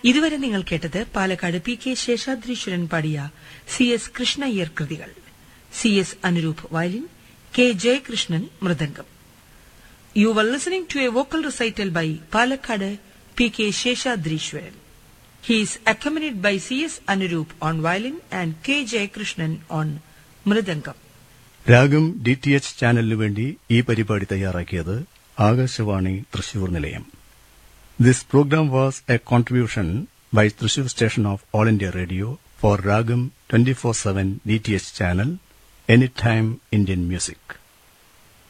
ഇതുവരെ നിങ്ങൾ കേട്ടത് പാലക്കാട് പി കെ ശേഷാദ്രീശ്വരൻ പാടിയ സി എസ് കൃഷ്ണയ്യർ കൃതികൾ C S Anuroop violin K Jayakrishnan mridangam you are listening to a vocal recital by Palakkad P K Seshadrishwaran He is accompanied by C.S. Anurup on violin and K. Jayakrishnan on mridangam. Raagam D T H ചാനലിനു വേണ്ടി ഈ പരിപാടി തയ്യാറാക്കിയത് ആകാശവാണി തൃശൂർ നിലയം this program was a contribution by Thrissur station of All India Radio for Raagam twenty four seven D T H channel any time Indian music